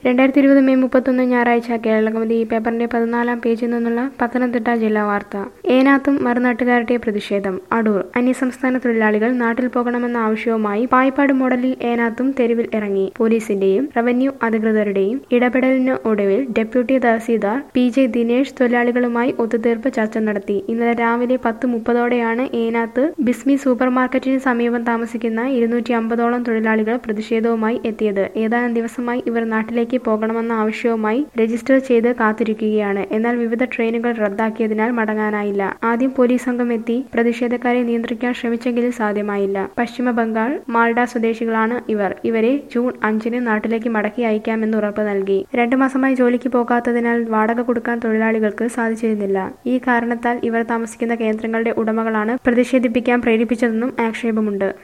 രണ്ടായിരത്തി ഇരുപത് മെയ് മുപ്പത്തൊന്ന് ഞായറാഴ്ച കേരളകൗമുദി ഈ പേപ്പറിന്റെ പതിനാലാം പേജിൽ നിന്നുള്ള പത്തനംതിട്ട ജില്ലാ വാർത്ത ഏനാത്തും മറുനാട്ടുകാരുടെ പ്രതിഷേധം അടൂർ അന്യസംസ്ഥാന തൊഴിലാളികൾ നാട്ടിൽ പോകണമെന്ന ആവശ്യവുമായി പായിപ്പാട് മോഡലിൽ ഏനാത്തും തെരുവിൽ ഇറങ്ങി പോലീസിന്റെയും റവന്യൂ അധികൃതരുടെയും ഇടപെടലിന് ഒടുവിൽ deputy tahsildar P J Dinesh തൊഴിലാളികളുമായി ഒത്തുതീർപ്പ് ചർച്ച നടത്തി ഇന്നലെ രാവിലെ പത്ത് മുപ്പതോടെയാണ് ഏനാത്ത് ബിസ്മി സൂപ്പർ മാർക്കറ്റിന് സമീപം താമസിക്കുന്ന ഇരുന്നൂറ്റി അമ്പതോളം തൊഴിലാളികൾ പ്രതിഷേധവുമായി എത്തിയത് ഏതാനും ദിവസമായി ഇവർ നാട്ടിലേക്ക് പോകണമെന്ന ആവശ്യവുമായി രജിസ്റ്റർ ചെയ്ത് കാത്തിരിക്കുകയാണ് എന്നാൽ വിവിധ ട്രെയിനുകൾ റദ്ദാക്കിയതിനാൽ മടങ്ങാനായില്ല ആദ്യം പോലീസ് സംഘം എത്തി പ്രതിഷേധക്കാരെ നിയന്ത്രിക്കാൻ ശ്രമിച്ചെങ്കിലും സാധ്യമായില്ല പശ്ചിമ ബംഗാൾ മാൾഡ സ്വദേശികളാണ് ഇവർ ഇവരെ ജൂൺ അഞ്ചിന് നാട്ടിലേക്ക് മടക്കി അയക്കാമെന്ന് ഉറപ്പ് നൽകി രണ്ടു മാസമായി ജോലിക്ക് പോകാത്തതിനാൽ വാടക കൊടുക്കാൻ തൊഴിലാളികൾക്ക് സാധിച്ചിരുന്നില്ല ഈ കാരണത്താൽ ഇവർ താമസിക്കുന്ന കേന്ദ്രങ്ങളുടെ ഉടമകളാണ് പ്രതിഷേധിപ്പിക്കാൻ പ്രേരിപ്പിച്ചതെന്നും ആക്ഷേപമുണ്ട്